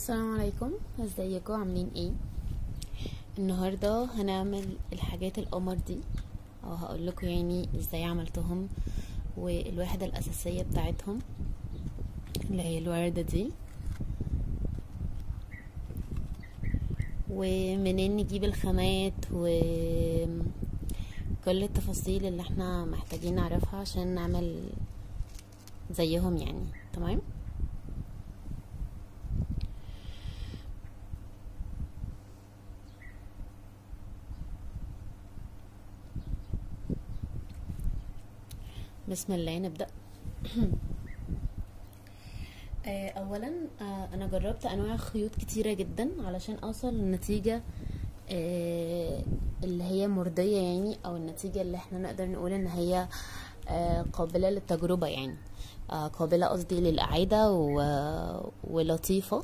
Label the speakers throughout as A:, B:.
A: السلام عليكم ازيكم عاملين ايه النهارده هنعمل الحاجات القمر دي او هقول لكم يعني ازاي عملتهم والوحده الاساسيه بتاعتهم اللي هي الورده دي ومنين نجيب الخامات وكل التفاصيل اللي احنا محتاجين نعرفها عشان نعمل زيهم يعني تمام بسم الله نبدأ آه، اولا آه، انا جربت انواع خيوط كتيرة جدا علشان اوصل للنتيجة آه، اللي هي مرضية يعني او النتيجة اللي احنا نقدر نقول ان هي آه، قابلة للتجربة يعني آه، قابلة قصدي للإعادة و- ولطيفة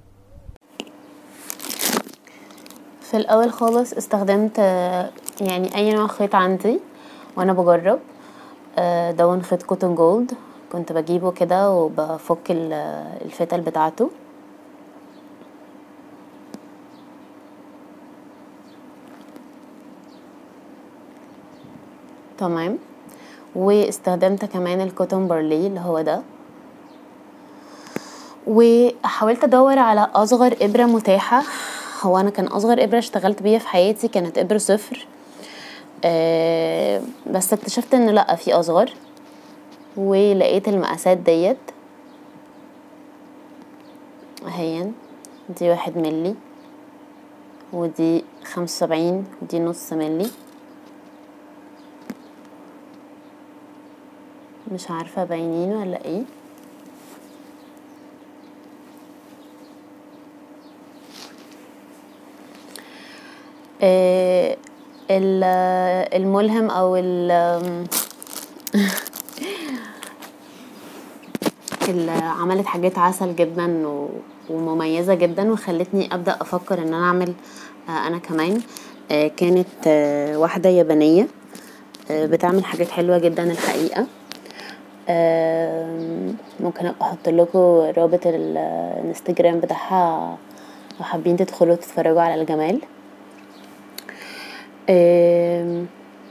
A: في الأول خالص استخدمت آه، يعني أي نوع خيط عندي وأنا بجرب آه، دون خيط كوتون جولد كنت بجيبه كده وبفك ال- الفتل بتاعته تمام واستخدمت كمان الكوتون بارلي اللي هو ده وحاولت ادور على اصغر ابره متاحه هو انا كان اصغر ابره اشتغلت بيها في حياتي كانت ابره صفر آه بس اكتشفت ان لا في اصغر ولقيت المقاسات ديت اهي دي واحد ملي ودي خمسة وسبعين ودي نص ملي مش عارفة باينين ولا ايه آه، ال- الملهم او ال اللي عملت حاجات عسل جدا و- ومميزة جدا وخلتني ابدأ افكر ان انا اعمل آه، انا كمان آه، كانت آه، واحدة يابانية آه، بتعمل حاجات حلوة جدا الحقيقة آم، ممكن ابقى احط لكم رابط ال- الانستجرام بتاعها لو حابين تدخلوا تتفرجوا على الجمال آم،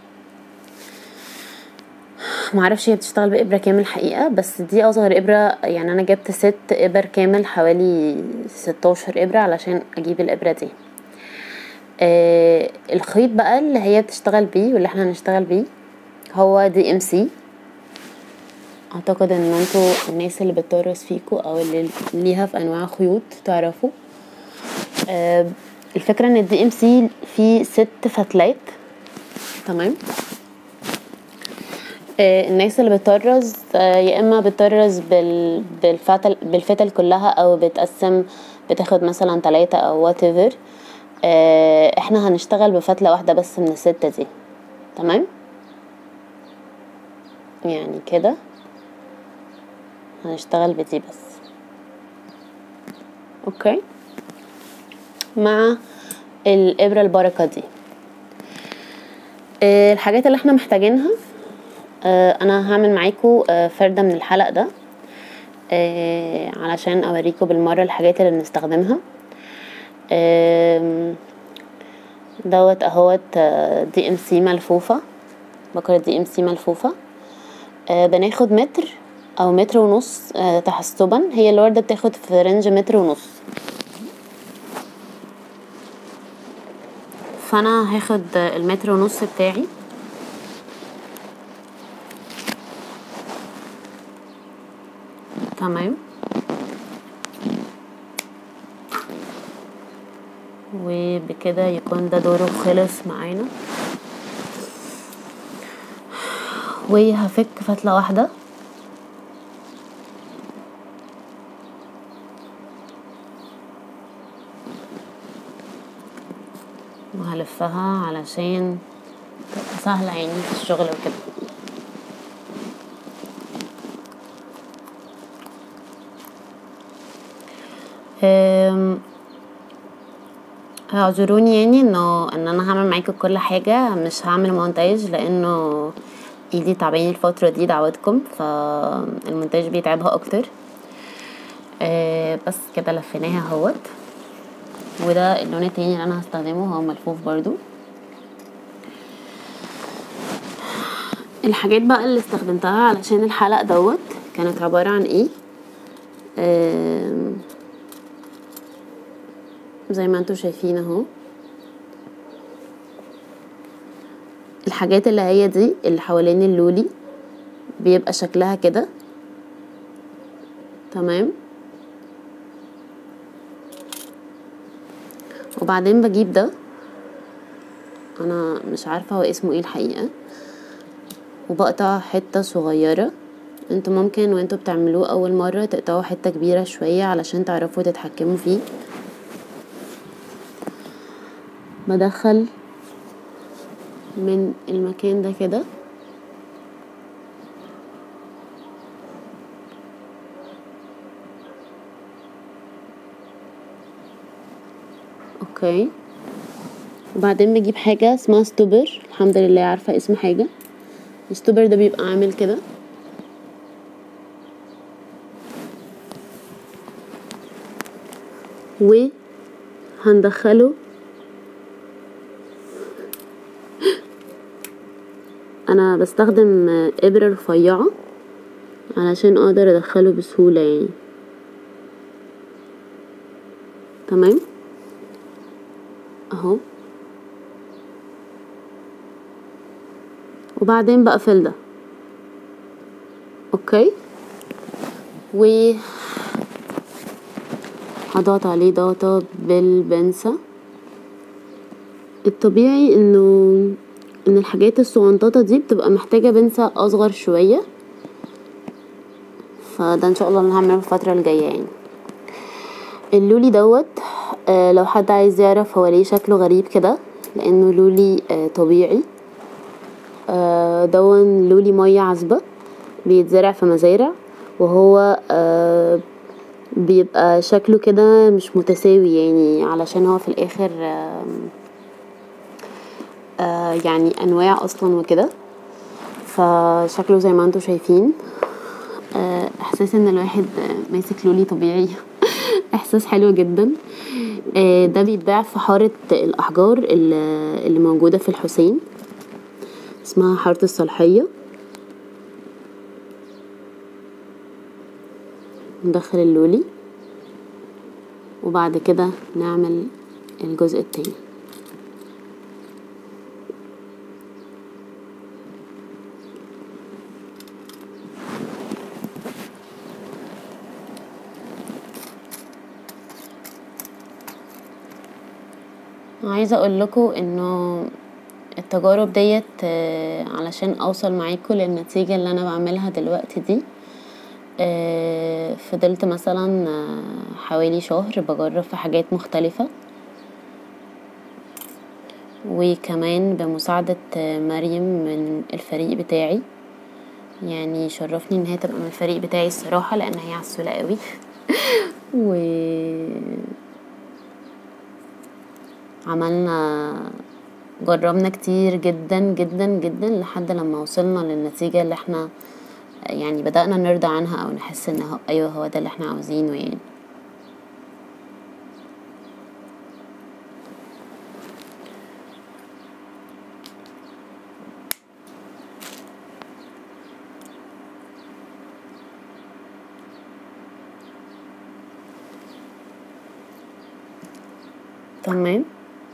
A: معرفش هي بتشتغل بإبرة كامل الحقيقة بس دي أصغر إبرة يعني أنا جبت ست إبر كامل حوالي ستاشر إبرة علشان أجيب الإبرة دي آه الخيط بقى اللي هي بتشتغل بيه واللي احنا هنشتغل بيه هو دي ام سي اعتقد ان انتوا الناس اللي بتدرس فيكو او اللي ليها في انواع خيوط تعرفوا آه الفكرة ان الدي ام سي فيه ست فتلات تمام آه، الناس اللي بتطرز آه، يا اما بتطرز بال... بالفتل بالفتل كلها او بتقسم بتاخد مثلا تلاتة او whatever آه، احنا هنشتغل بفتلة واحدة بس من الستة دي تمام يعني كده هنشتغل بدي بس اوكي مع الابرة البركة دي آه، الحاجات اللي احنا محتاجينها آه، انا هعمل معاكم آه، فردة من الحلق ده آه، علشان اوريكم بالمرة الحاجات اللي بنستخدمها آم، دوت اهوت دي ام سي ملفوفة بكرة دي ام سي ملفوفة آه، بناخد متر او متر ونص آه، تحسبا هي الوردة بتاخد في رينج متر ونص فانا هاخد المتر ونص بتاعي تمام وبكده يكون ده دوره خلص معانا وهفك فتلة واحدة وهلفها علشان تبقى سهلة يعني في الشغل وكده أم، اعذروني يعني انه ان انا هعمل معاكم كل حاجة مش هعمل مونتاج لانه ايدي تعبانة الفترة دي دعوتكم فالمونتاج بيتعبها اكتر آه بس كده لفيناها اهوت وده اللون التاني اللي انا هستخدمه هو ملفوف برضو الحاجات بقى اللي استخدمتها علشان الحلق دوت كانت عبارة عن ايه آم، زي ما انتوا شايفين اهو الحاجات اللي هي دي اللي حوالين اللولي بيبقى شكلها كده تمام وبعدين بجيب ده انا مش عارفة هو اسمه ايه الحقيقة وبقطع حتة صغيرة انتوا ممكن وانتوا بتعملوه اول مرة تقطعوا حتة كبيرة شوية علشان تعرفوا تتحكموا فيه بدخل من المكان ده كده اوكي وبعدين بجيب حاجة اسمها ستوبر الحمد لله عارفة اسم حاجة الستوبر ده بيبقى عامل كده وهندخله انا بستخدم ابرة رفيعة علشان اقدر ادخله بسهولة يعني تمام اهو وبعدين بقفل ده اوكي و هضغط عليه ضغطة بالبنسة الطبيعي انه ان الحاجات الصغنططة دي بتبقى محتاجة بنسة اصغر شوية فده ان شاء الله اللي هعمله الفترة الجاية يعني اللولي دوت آه لو حد عايز يعرف هو ليه شكله غريب كده لانه لولي آه طبيعي آه دون لولي مية عذبة بيتزرع في مزارع وهو آه بيبقى شكله كده مش متساوي يعني علشان هو في الاخر آه آه يعني انواع اصلا وكده فشكله زي ما انتوا شايفين آه احساس ان الواحد آه ماسك لولي طبيعي احساس حلو جدا آه ده بيتباع في حارة الاحجار اللي اللي موجودة في الحسين اسمها حارة الصالحية ندخل اللولي وبعد كده نعمل الجزء التاني عايزه اقول لكم انه التجارب ديت آه، علشان اوصل معاكم للنتيجه اللي انا بعملها دلوقتي دي آه، فضلت مثلا آه، حوالي شهر بجرب في حاجات مختلفه وكمان بمساعدة آه، مريم من الفريق بتاعي يعني شرفني ان هي تبقى من الفريق بتاعي الصراحة لان هي عسولة قوي و عملنا جربنا كتير جدا جدا جدا لحد لما وصلنا للنتيجة اللي احنا يعني بدأنا نرضى عنها او نحس ان هو ايوه هو ده اللي احنا عاوزينه يعني تمام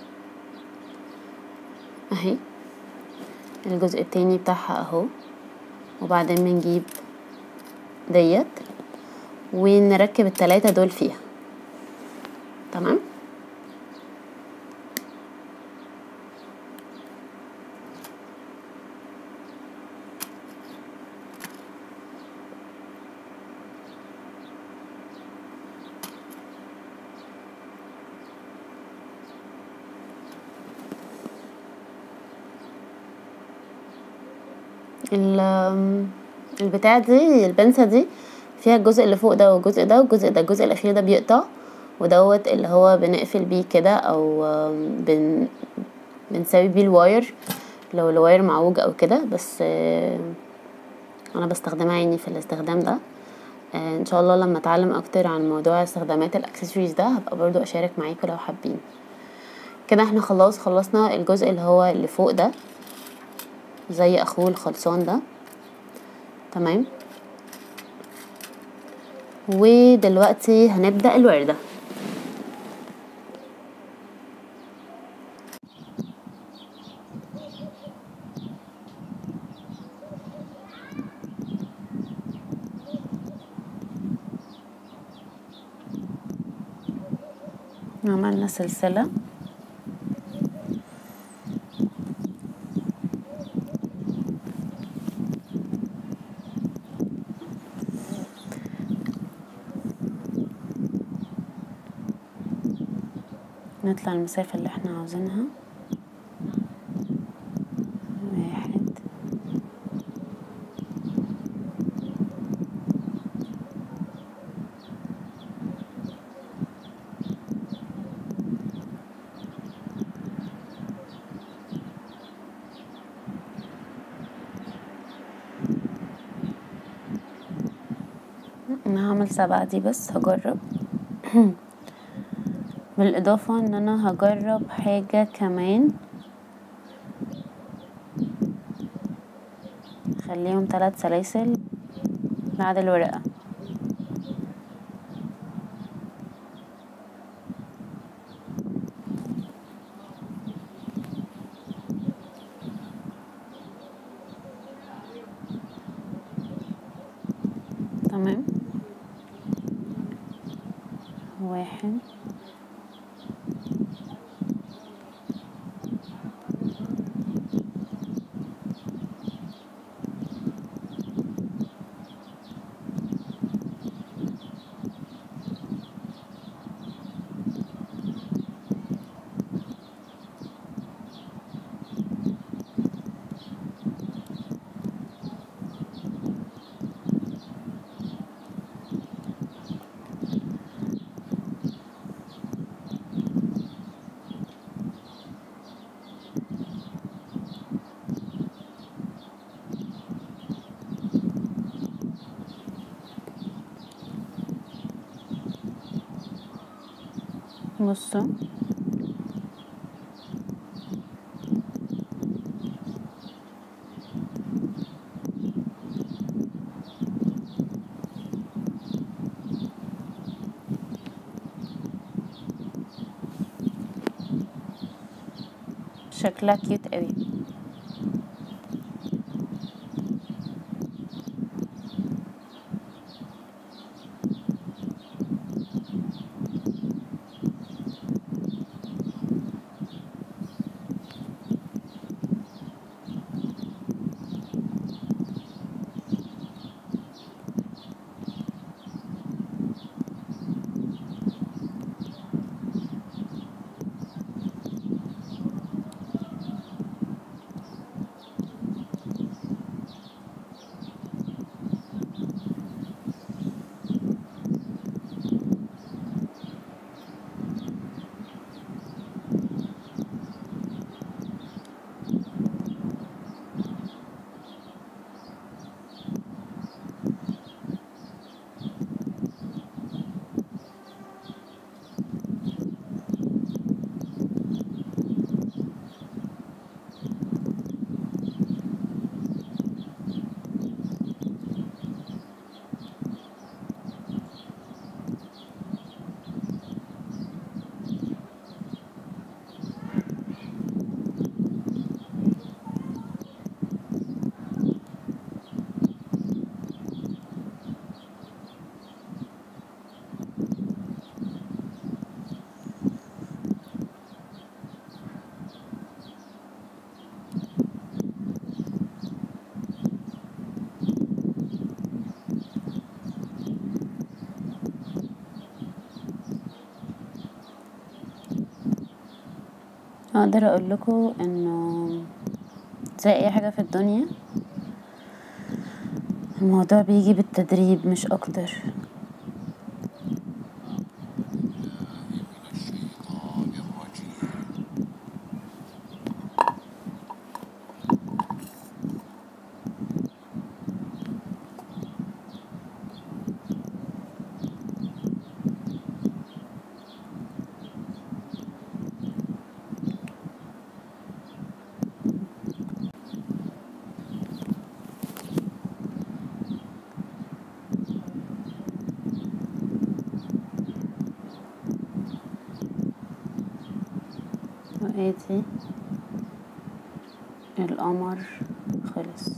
A: اهي الجزء التاني بتاعها اهو وبعدين بنجيب ديت ونركب التلاتة دول فيها تمام ال- البتاع دي البنسة دي فيها الجزء اللي فوق ده والجزء ده والجزء ده الجزء الاخير ده بيقطع ودوت اللي هو بنقفل بيه كده او آم، بن بنساوي بيه الواير لو الواير معوج او كده بس آه، انا بستخدمها يعني في الاستخدام ده آه، ان شاء الله لما اتعلم اكتر عن موضوع استخدامات الاكسسوارز ده هبقى برضو اشارك معاكم لو حابين كده احنا خلاص خلصنا الجزء اللي هو اللي فوق ده زي اخوه الخلصان ده تمام ودلوقتي هنبدأ الوردة عملنا سلسلة نطلع المسافة اللي احنا عاوزينها واحد انا هعمل سبعة دي بس هجرب بالإضافة ان انا هجرب حاجة كمان خليهم ثلاث سلاسل بعد الورقة تمام واحد بصوا شكلها كيوت قوي اقدر اقول لكم انه زي اي حاجة في الدنيا الموضوع بيجي بالتدريب مش اكتر ادي القمر خلص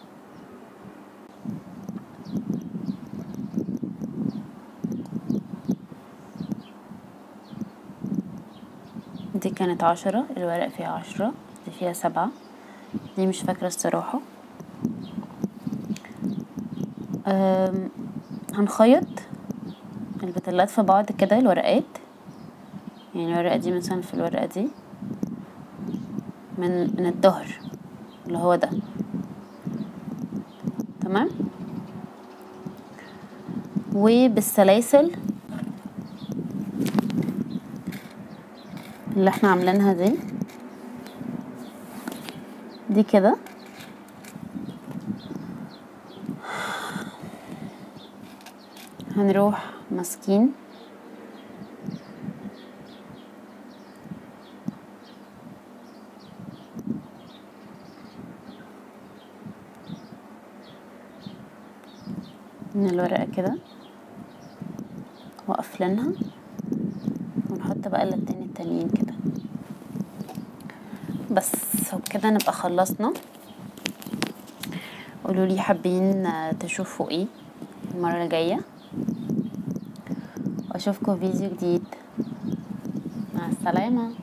A: دي كانت عشرة الورق فيها عشرة دي فيها سبعة دي مش فاكرة الصراحة أم، هنخيط البتلات في بعض كده الورقات يعني الورقة دي مثلا في الورقة دي من من الظهر اللي هو ده تمام وبالسلاسل اللي احنا عاملينها دي دي كده هنروح ماسكين من الورقة كده وقفلينها ونحط بقى اللتين التانيين كده بس وبكده نبقى خلصنا قولولي حابين تشوفوا ايه المرة الجاية واشوفكم فيديو جديد مع السلامة